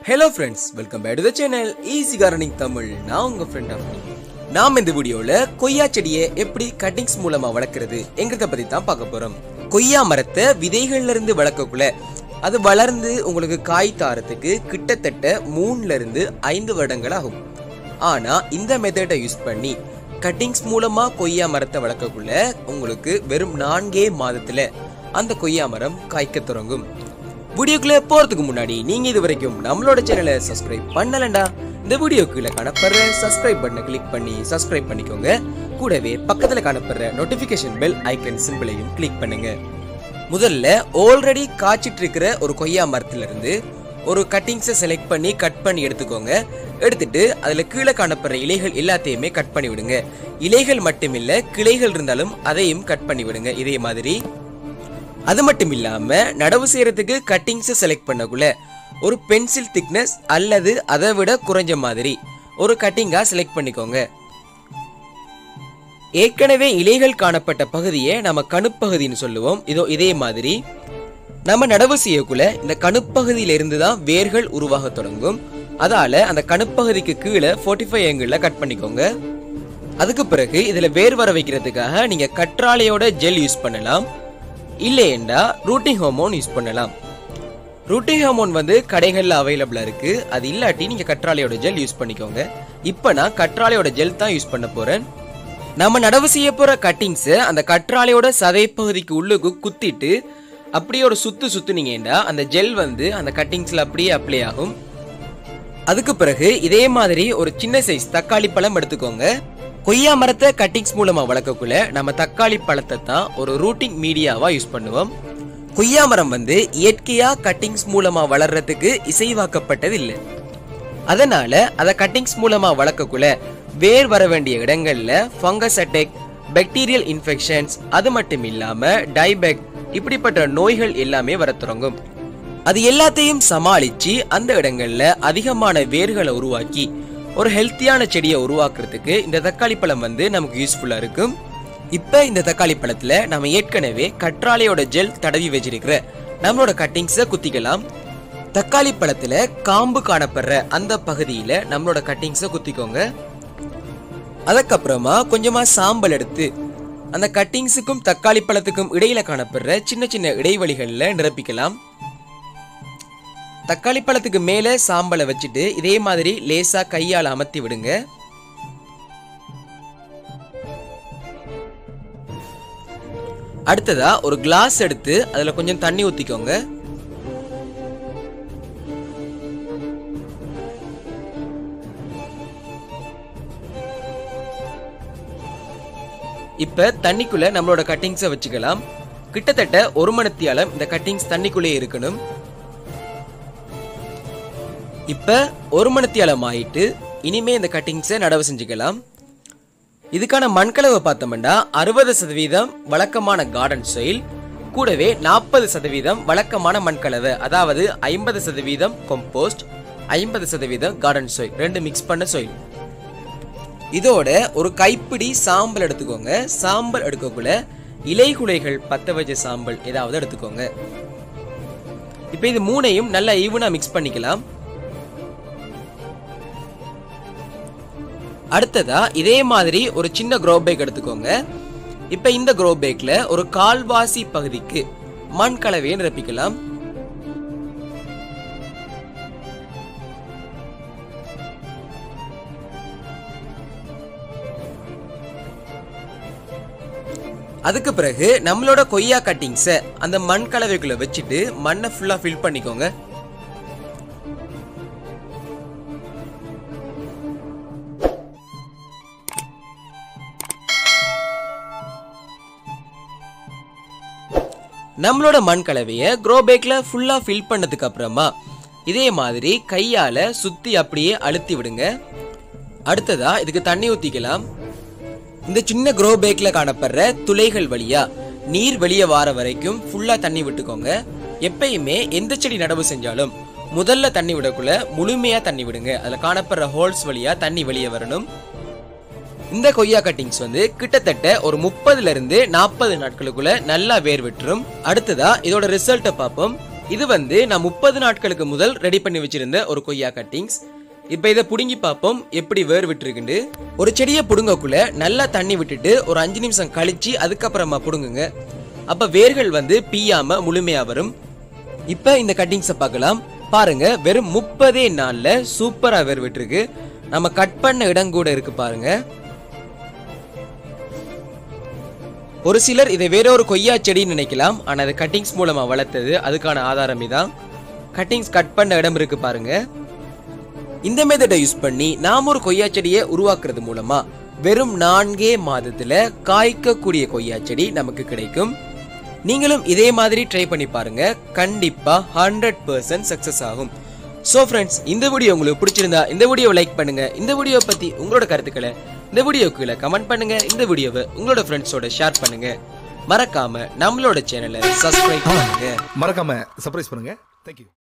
hello friends welcome back to the channel easy gardening Tamil நான் உங்க friend அப்படி நாம் இந்த வீடியோல கொய்யா செடியை எப்படி கட்டிங்ஸ் மூலமா வளர்க்கறது எங்கிறத பத்தி தான் பார்க்க போறோம் கொய்யா மரத்தை விதைகள்ல இருந்து வளர்க்கக்குள்ள அது வளர்ந்து உங்களுக்கு காய் தாரத்துக்கு கிட்டத்தட்ட மூணுல இருந்து ஐந்து வருடங்கள் ஆகும் ஆனா இந்த மெத்தடை யூஸ் பண்ணி கட்டிங்ஸ் மூலமா கொய்யா மரத்தை வளர்க்கக்குள்ள உங்களுக்கு வெறும் நான்கே மாதத்துல அந்த கொய்யா மரம் காய்க்க தொடங்கும் வீடியோக்குள்ள போறதுக்கு முன்னாடி நீங்க இது வரைக்கும் நம்மளோட சேனலை சப்ஸ்கிரைப் பண்ணலண்டா இந்த வீடியோ கீழே காணப்படுற சப்ஸ்கிரைப் பட்டனை கிளிக் பண்ணி சப்ஸ்கிரைப் பண்ணிக்கோங்க கூடவே பக்கத்துல காணப்படுற நோட்டிபிகேஷன் பெல் ஐக்கன் சிம்பிளையும் கிளிக் பண்ணுங்க முதல்ல ஆல்ரெடி காய்ச்சிட்டு இருக்கிற ஒரு கொய்யா மரத்துல இருந்து ஒரு கட்டிங்ஸை செலக்ட் பண்ணி கட் பண்ணி எடுத்துக்கோங்க எடுத்துட்டு அதுல கீழே காணப்படுற இலைகள் எல்லாத்தையுமே கட் பண்ணி விடுங்க இலைகள் மட்டுமில்ல கிளைகள் இருந்தாலும் அதையும் கட் பண்ணி விடுங்க இதே மாதிரி அது மட்டும் இல்லாம நடவு செய்யறதுக்கு கட்டிங்ஸை செலக்ட் பண்ணக்குள்ள ஒரு பென்சில் திக்னஸ் அல்லது அதை விட குறைஞ்ச மாதிரி ஒரு கட்டிங்கா செலக்ட் பண்ணிக்கோங்க ஏற்கனவே இலைகள் காணப்பட்ட பகுதியை நம்ம கணுப்பகுதின்னு சொல்லுவோம் இதோ இதே மாதிரி நம்ம நடவு செய்யக்குள்ள இந்த கணுப்பகுதியில இருந்து தான் வேர்கள் உருவாக தொடங்கும் அதால அந்த கணுப்பகுதிக்கு கீழே 45 ஃபைவ் ஏங்கிள் கட் பண்ணிக்கோங்க அதுக்கு பிறகு இதுல வேர் வர வைக்கிறதுக்காக நீங்க கற்றாழையோட ஜெல் யூஸ் பண்ணலாம் இல்லையெண்டா ரூட்டிங் ஹார்மோன் யூஸ் பண்ணலாம் ரூட்டிங் ஹார்மோன் வந்து கடைகளில் அவைலபிளா இருக்கு அது இல்லாட்டி நீங்க கற்றாழையோட ஜெல் யூஸ் பண்ணிக்கோங்க இப்போ நான் கற்றாழையோட ஜெல் தான் யூஸ் பண்ண போறேன் நம்ம நடவு செய்ய போற கட்டிங்ஸ் அந்த கற்றாழையோட சதை பகுதிக்கு உள்ளுக்கு குத்திட்டு அப்படியே ஒரு சுத்து சுத்துனீங்கன்னா அந்த ஜெல் வந்து அந்த கட்டிங்ஸ்ல அப்படியே அப்ளை ஆகும் அதுக்கு பிறகு இதே மாதிரி ஒரு சின்ன சைஸ் தக்காளி பழம் எடுத்துக்கோங்க கொய்யா மரத்தை கட்டிங்ஸ் மூலமா வளர்க்கக்குள்ள நம்ம தக்காளி பழத்தை தான் ஒரு ரூட்டிங் மீடியாவா யூஸ் பண்ணுவோம் கொய்யா மரம் வந்து இயற்கையா கட்டிங்ஸ் மூலமா வளர்றதுக்கு இசைவாக்கப்பட்டது இல்லை அதனால அதை கட்டிங்ஸ் மூலமா வளர்க்கக்குள்ள வேர் வர வேண்டிய இடங்கள்ல ஃபங்கஸ் அட்டாக் பாக்டீரியல் இன்ஃபெக்ஷன்ஸ் அது மட்டும் இல்லாம டைபெக் இப்படிப்பட்ட நோய்கள் எல்லாமே வர தொடங்கும் அது எல்லாத்தையும் சமாளிச்சு அந்த இடங்கள்ல அதிகமான வேர்களை உருவாக்கி ஒரு ஹெல்த்தியான செடியை உருவாக்குறதுக்கு இந்த தக்காளி பழம் வந்து நமக்கு யூஸ்ஃபுல்லா இருக்கும் இப்ப இந்த தக்காளி பழத்துல நம்ம ஏற்கனவே கற்றாழையோட ஜெல் தடவி வச்சிருக்கிற நம்மளோட கட்டிங்ஸை குத்திக்கலாம் தக்காளி பழத்துல காம்பு காணப்படுற அந்த பகுதியில நம்மளோட கட்டிங்ஸை குத்திக்கோங்க அதுக்கப்புறமா கொஞ்சமா சாம்பல் எடுத்து அந்த கட்டிங்ஸுக்கும் தக்காளி பழத்துக்கும் இடையில காணப்படுற சின்ன சின்ன இடைவெளிகள்ல நிரப்பிக்கலாம் தக்காளி பழத்துக்கு மேல சாம்பலை வச்சுட்டு இதே மாதிரி லேசா கையால அமர்த்தி விடுங்க அடுத்ததா ஒரு கிளாஸ் எடுத்து அதுல கொஞ்சம் தண்ணி ஊத்திக்கோங்க இப்ப தண்ணிக்குள்ள நம்மளோட கட்டிங்ஸை வச்சுக்கலாம் கிட்டத்தட்ட ஒரு மணித்தியாலம் இந்த கட்டிங்ஸ் தண்ணிக்குள்ளே இருக்கணும் இப்ப ஒரு மணித்தியாலம் ஆயிட்டு இனிமே இந்த கட்டிங்ஸை நடவு செஞ்சுக்கலாம் இதுக்கான மண்கலவை பார்த்தோம்னா அறுபது சதவீதம் வழக்கமான கார்டன் soil கூடவே நாற்பது சதவீதம் வழக்கமான மண்கலவை அதாவது ஐம்பது சதவீதம் compost ஐம்பது சதவீதம் கார்டன் soil ரெண்டு மிக்ஸ் பண்ண soil இதோட ஒரு கைப்பிடி சாம்பல் எடுத்துக்கோங்க சாம்பல் எடுக்கக்குள்ள இலைகுலைகள் பத்த வச்ச சாம்பல் ஏதாவது எடுத்துக்கோங்க இப்போ இது மூணையும் நல்லா ஈவனா மிக்ஸ் பண்ணிக்கலாம் அடுத்ததா இதே மாதிரி ஒரு சின்ன க்ரோ பேக் எடுத்துக்கோங்க இப்போ இந்த க்ரோ பேக்ல ஒரு கால்வாசி பகுதிக்கு மண் கலவையை நிரப்பிக்கலாம் அதுக்கு பிறகு நம்மளோட கொய்யா கட்டிங்ஸை அந்த மண் கலவைக்குள்ள வச்சுட்டு மண்ணை ஃபுல்லா ஃபில் பண்ணிக்கோங்க நம்மளோட மண் கலவையை க்ரோ பேக்ல ஃபுல்லா ஃபில் பண்ணதுக்கு அப்புறமா இதே மாதிரி கையால சுத்தி அப்படியே அழுத்தி விடுங்க அடுத்ததா இதுக்கு தண்ணி ஊத்திக்கலாம் இந்த சின்ன க்ரோ பேக்ல காணப்படுற துளைகள் வழியா நீர் வெளியே வார வரைக்கும் ஃபுல்லா தண்ணி விட்டுக்கோங்க எப்பயுமே எந்த செடி நடவு செஞ்சாலும் முதல்ல தண்ணி விடக்குள்ள முழுமையா தண்ணி விடுங்க அதுல காணப்படுற ஹோல்ஸ் வழியா தண்ணி வெளியே வரணும் இந்த கொய்யா கட்டிங்ஸ் வந்து கிட்டத்தட்ட ஒரு முப்பதுல இருந்து நாற்பது நாட்களுக்குள்ள நல்லா வேர் விட்டுரும் அடுத்ததா இதோட ரிசல்ட்டை பார்ப்போம் இது வந்து நான் முப்பது நாட்களுக்கு முதல் ரெடி பண்ணி வச்சிருந்த ஒரு கொய்யா கட்டிங்ஸ் இப்போ இதை புடுங்கி பார்ப்போம் எப்படி வேர் விட்டுருக்குண்டு ஒரு செடியை புடுங்கக்குள்ள நல்லா தண்ணி விட்டுட்டு ஒரு அஞ்சு நிமிஷம் கழிச்சு அதுக்கப்புறமா புடுங்குங்க அப்ப வேர்கள் வந்து பீயாம முழுமையா வரும் இப்போ இந்த கட்டிங்ஸை பார்க்கலாம் பாருங்க வெறும் முப்பதே நாள்ல சூப்பரா வேர் விட்டுருக்கு நம்ம கட் பண்ண இடம் கூட இருக்கு பாருங்க ஒரு சிலர் இதை வேற ஒரு கொய்யா செடின்னு நினைக்கலாம் ஆனா அது கட்டிங்ஸ் மூலமா வளர்த்தது அதுக்கான ஆதாரம் இதான் கட்டிங்ஸ் கட் பண்ண இடம் இருக்கு பாருங்க இந்த மெத்தடை யூஸ் பண்ணி நாம ஒரு கொய்யா செடியை உருவாக்குறது மூலமா வெறும் நான்கே மாதத்துல காய்க்கக்கூடிய கொய்யா செடி நமக்கு கிடைக்கும் நீங்களும் இதே மாதிரி ட்ரை பண்ணி பாருங்க கண்டிப்பா ஹண்ட்ரட் பர்சன்ட் சக்சஸ் ஆகும் ஸோ ஃப்ரெண்ட்ஸ் இந்த வீடியோ உங்களுக்கு பிடிச்சிருந்தா இந்த வீடியோவை லைக் பண்ணுங்க இந்த வீடியோ பத்தி உங்களோட கருத்துக்களை இந்த வீடியோக்கு கீழே கமெண்ட் பண்ணுங்க இந்த வீடியோவை உங்களோட ஃப்ரெண்ட்ஸோட ஷேர் பண்ணுங்க மறக்காம நம்மளோட சேனலை சப்ஸ்கிரைப் பண்ணுங்க மறக்காம சர்ப்ரைஸ் பண்ணுங்க தேங்க்யூ